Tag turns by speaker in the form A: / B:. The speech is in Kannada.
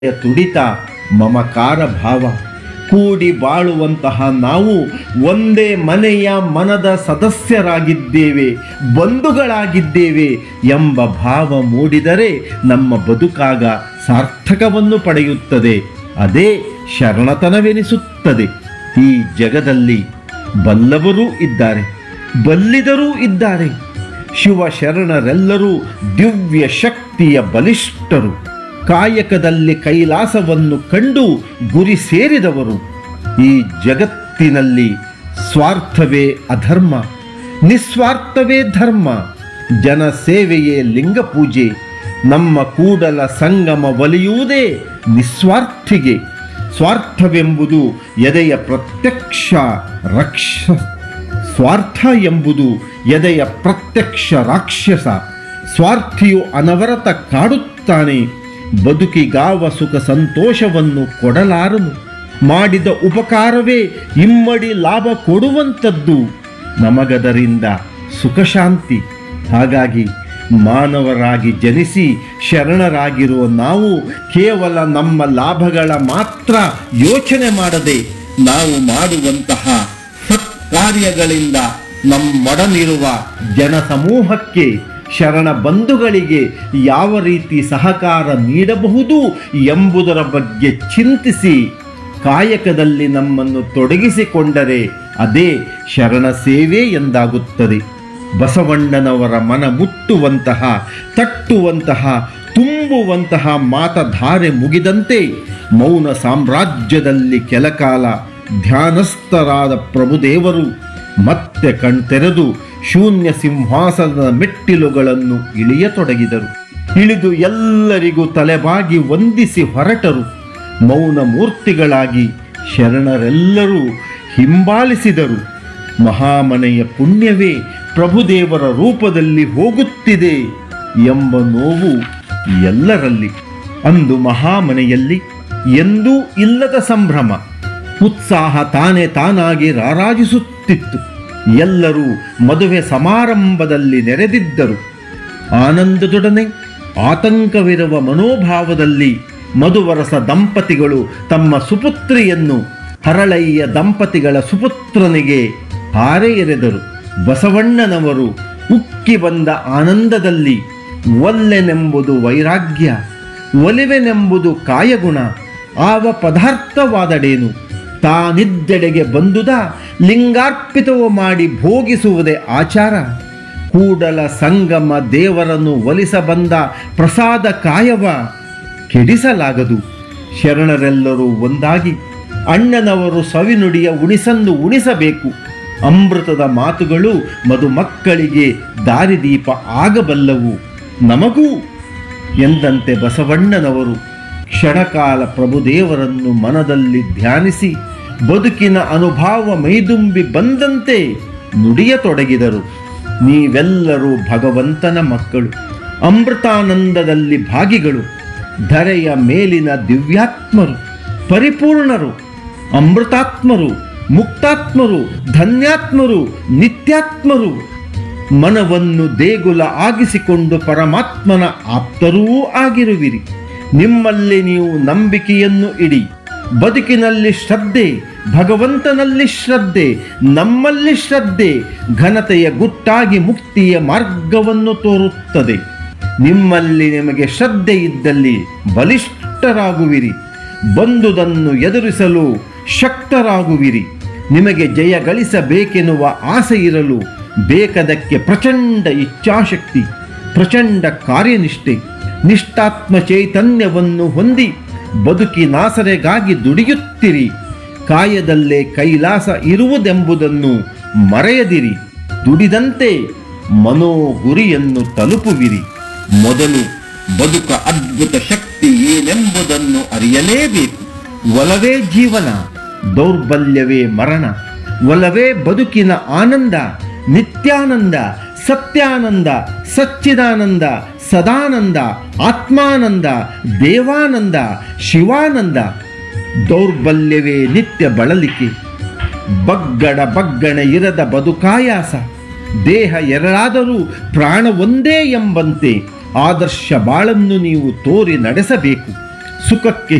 A: ತುಡಿತ ಮಮಕಾರ ಭಾವ ಕೂಡಿ ಬಾಳುವಂತಹ ನಾವು ಒಂದೇ ಮನೆಯ ಮನದ ಸದಸ್ಯರಾಗಿದ್ದೇವೆ ಬಂಧುಗಳಾಗಿದ್ದೇವೆ ಎಂಬ ಭಾವ ಮೂಡಿದರೆ ನಮ್ಮ ಬದುಕಾಗ ಸಾರ್ಥಕವನ್ನು ಪಡೆಯುತ್ತದೆ ಅದೇ ಶರಣತನವೆನಿಸುತ್ತದೆ ಈ ಜಗದಲ್ಲಿ ಬಲ್ಲವರೂ ಇದ್ದಾರೆ ಬಲ್ಲಿದರೂ ಇದ್ದಾರೆ ಶಿವ ಶರಣರೆಲ್ಲರೂ ದಿವ್ಯ ಶಕ್ತಿಯ ಬಲಿಷ್ಠರು ಕಾಯಕದಲ್ಲಿ ಕೈಲಾಸವನ್ನು ಕಂಡು ಗುರಿ ಸೇರಿದವರು ಈ ಜಗತ್ತಿನಲ್ಲಿ ಸ್ವಾರ್ಥವೇ ಅಧರ್ಮ ನಿಸ್ವಾರ್ಥವೇ ಧರ್ಮ ಜನ ಸೇವೆಯೇ ಲಿಂಗ ಪೂಜೆ ನಮ್ಮ ಕೂಡಲ ಸಂಗಮ ಒಲಿಯುವುದೇ ನಿಸ್ವಾರ್ಥಿಗೆ ಸ್ವಾರ್ಥವೆಂಬುದು ಎದೆಯ ಪ್ರತ್ಯಕ್ಷ ರಕ್ಷ ಸ್ವಾರ್ಥ ಎಂಬುದು ಎದೆಯ ಪ್ರತ್ಯಕ್ಷ ರಾಕ್ಷಸ ಸ್ವಾರ್ಥಿಯು ಅನವರತ ಕಾಡುತ್ತಾನೆ ಬದುಕಿಗಾವ ಸುಖ ಸಂತೋಷವನ್ನು ಕೊಡಲಾರನು ಮಾಡಿದ ಉಪಕಾರವೇ ಇಮ್ಮಡಿ ಲಾಭ ಕೊಡುವಂಥದ್ದು ನಮಗದರಿಂದ ಸುಖ ಶಾಂತಿ ಹಾಗಾಗಿ ಮಾನವರಾಗಿ ಜನಿಸಿ ಶರಣರಾಗಿರುವ ನಾವು ಕೇವಲ ನಮ್ಮ ಲಾಭಗಳ ಮಾತ್ರ ಯೋಚನೆ ಮಾಡದೆ ನಾವು ಮಾಡುವಂತಹ ಸತ್ಕಾರ್ಯಗಳಿಂದ ನಮ್ಮೊಡನಿರುವ ಜನಸಮೂಹಕ್ಕೆ ಶರಣ ಬಂಧುಗಳಿಗೆ ಯಾವ ರೀತಿ ಸಹಕಾರ ನೀಡಬಹುದು ಎಂಬುದರ ಬಗ್ಗೆ ಚಿಂತಿಸಿ ಕಾಯಕದಲ್ಲಿ ನಮ್ಮನ್ನು ತೊಡಗಿಸಿಕೊಂಡರೆ ಅದೇ ಶರಣ ಸೇವೆ ಎಂದಾಗುತ್ತದೆ ಬಸವಣ್ಣನವರ ಮನ ಮುಟ್ಟುವಂತಹ ತಟ್ಟುವಂತಹ ತುಂಬುವಂತಹ ಮಾತಧಾರೆ ಮುಗಿದಂತೆ ಮೌನ ಸಾಮ್ರಾಜ್ಯದಲ್ಲಿ ಕೆಲಕಾಲ ಧ್ಯಾನಸ್ಥರಾದ ಪ್ರಭುದೇವರು ಮತ್ತೆ ಕಣ್ತೆರೆದು ಶೂನ್ಯ ಸಿಂಹಾಸನದ ಮೆಟ್ಟಿಲುಗಳನ್ನು ಇಳಿಯತೊಡಗಿದರು ಇಳಿದು ಎಲ್ಲರಿಗೂ ತಲೆಬಾಗಿ ವಂದಿಸಿ ಹೊರಟರು ಮೌನ ಮೂರ್ತಿಗಳಾಗಿ ಶರಣರೆಲ್ಲರೂ ಹಿಂಬಾಲಿಸಿದರು ಮಹಾಮನೆಯ ಪುಣ್ಯವೇ ಪ್ರಭುದೇವರ ರೂಪದಲ್ಲಿ ಹೋಗುತ್ತಿದೆ ಎಂಬ ನೋವು ಎಲ್ಲರಲ್ಲಿ ಅಂದು ಮಹಾಮನೆಯಲ್ಲಿ ಎಂದೂ ಇಲ್ಲದ ಸಂಭ್ರಮ ಉತ್ಸಾಹ ತಾನೇ ತಾನಾಗಿ ರಾರಾಜಿಸುತ್ತಿತ್ತು ಎಲ್ಲರೂ ಮದುವೆ ಸಮಾರಂಭದಲ್ಲಿ ನೆರೆದಿದ್ದರು ಆನಂದದೊಡನೆ ಆತಂಕವಿರುವ ಮನೋಭಾವದಲ್ಲಿ ಮಧುವರಸ ದಂಪತಿಗಳು ತಮ್ಮ ಸುಪುತ್ರಿಯನ್ನು ಹರಳಯ್ಯ ದಂಪತಿಗಳ ಸುಪುತ್ರನಿಗೆ ಹಾರೆ ಎರೆದರು ಬಸವಣ್ಣನವರು ಉಕ್ಕಿ ಬಂದ ಆನಂದದಲ್ಲಿ ಒಲ್ಲೆನೆಂಬುದು ವೈರಾಗ್ಯ ಒಲಿವೆನೆಂಬುದು ಕಾಯಗುಣ ಆವ ಪದಾರ್ಥವಾದಡೇನು ತಾನಿದ್ದೆಡೆಗೆ ಬಂದುದ ಲಿಂಗಾರ್ಪಿತವು ಮಾಡಿ ಭೋಗಿಸುವುದೇ ಆಚಾರ ಕೂಡಲ ಸಂಗಮ ದೇವರನ್ನು ಒಲಿಸ ಬಂದ ಪ್ರಸಾದ ಕಾಯವ ಕೆಡಿಸಲಾಗದು ಶರಣರೆಲ್ಲರೂ ಒಂದಾಗಿ ಅಣ್ಣನವರು ಸವಿನುಡಿಯ ಉಣಿಸನ್ನು ಉಣಿಸಬೇಕು ಅಮೃತದ ಮಾತುಗಳು ಮಧುಮಕ್ಕಳಿಗೆ ದಾರಿದೀಪ ಆಗಬಲ್ಲವು ನಮಗೂ ಎಂದಂತೆ ಬಸವಣ್ಣನವರು ಕ್ಷಣಕಾಲ ಪ್ರಭುದೇವರನ್ನು ಮನದಲ್ಲಿ ಧ್ಯಾನಿಸಿ ಬದುಕಿನ ಅನುಭವ ಮೈದುಂಬಿ ಬಂದಂತೆ ನುಡಿಯತೊಡಗಿದರು ನೀವೆಲ್ಲರೂ ಭಗವಂತನ ಮಕ್ಕಳು ಅಮೃತಾನಂದದಲ್ಲಿ ಭಾಗಿಗಳು ಧರೆಯ ಮೇಲಿನ ದಿವ್ಯಾತ್ಮರು ಪರಿಪೂರ್ಣರು ಅಮೃತಾತ್ಮರು ಮುಕ್ತಾತ್ಮರು ಧನ್ಯಾತ್ಮರು ನಿತ್ಯಾತ್ಮರು ಮನವನ್ನು ದೇಗುಲ ಆಗಿಸಿಕೊಂಡು ಪರಮಾತ್ಮನ ಆಪ್ತರೂ ಆಗಿರುವಿರಿ ನಿಮ್ಮಲ್ಲಿ ನೀವು ನಂಬಿಕೆಯನ್ನು ಇಡಿ ಬದುಕಿನಲ್ಲಿ ಶ್ರದ್ಧೆ ಭಗವಂತನಲ್ಲಿ ಶ್ರದ್ಧೆ ನಮ್ಮಲ್ಲಿ ಶ್ರದ್ಧೆ ಘನತೆಯ ಗುಟ್ಟಾಗಿ ಮುಕ್ತಿಯ ಮಾರ್ಗವನ್ನು ತೋರುತ್ತದೆ ನಿಮ್ಮಲ್ಲಿ ನಿಮಗೆ ಶ್ರದ್ಧೆ ಇದ್ದಲ್ಲಿ ಬಲಿಷ್ಠರಾಗುವಿರಿ ಬಂದುದನ್ನು ಎದುರಿಸಲು ಶಕ್ತರಾಗುವಿರಿ ನಿಮಗೆ ಜಯ ಗಳಿಸಬೇಕೆನ್ನುವ ಆಸೆ ಇರಲು ಬೇಕಾದಕ್ಕೆ ಪ್ರಚಂಡ ಇಚ್ಛಾಶಕ್ತಿ ಪ್ರಚಂಡ ಕಾರ್ಯನಿಷ್ಠೆ ನಿಷ್ಠಾತ್ಮ ಚೈತನ್ಯವನ್ನು ಹೊಂದಿ ಬದುಕಿನಾಸರೆಗಾಗಿ ದುಡಿಯುತ್ತಿರಿ ಕಾಯದಲ್ಲೇ ಕೈಲಾಸ ಇರುವುದೆಂಬುದನ್ನು ಮರೆಯದಿರಿ ದುಡಿದಂತೆ ಮನೋಗುರಿಯನ್ನು ತಲುಪುವಿರಿ ಮೊದಲು ಬದುಕ ಅದ್ಭುತ ಶಕ್ತಿ ಏನೆಂಬುದನ್ನು ಅರಿಯಲೇಬೇಕು ಒಲವೇ ಜೀವನ ದೌರ್ಬಲ್ಯವೇ ಮರಣ ಒಲವೇ ಬದುಕಿನ ಆನಂದ ನಿತ್ಯಾನಂದ ಸತ್ಯಾನಂದ ಸಚ್ಚಿದಾನಂದ ಸದಾನಂದ ಆತ್ಮಾನಂದ ದೇವಾನಂದ ಶಿವಾನಂದ ದೌರ್ಬಲ್ಯವೇ ನಿತ್ಯ ಬಳಲಿಕೆ ಬಗ್ಗಡ ಬಗ್ಗಣೆ ಇರದ ಬದುಕಾಯಾಸ ದೇಹ ಎರಡಾದರೂ ಪ್ರಾಣ ಒಂದೇ ಎಂಬಂತೆ ಆದರ್ಶ ಬಾಳನ್ನು ನೀವು ತೋರಿ ನಡೆಸಬೇಕು ಸುಖಕ್ಕೆ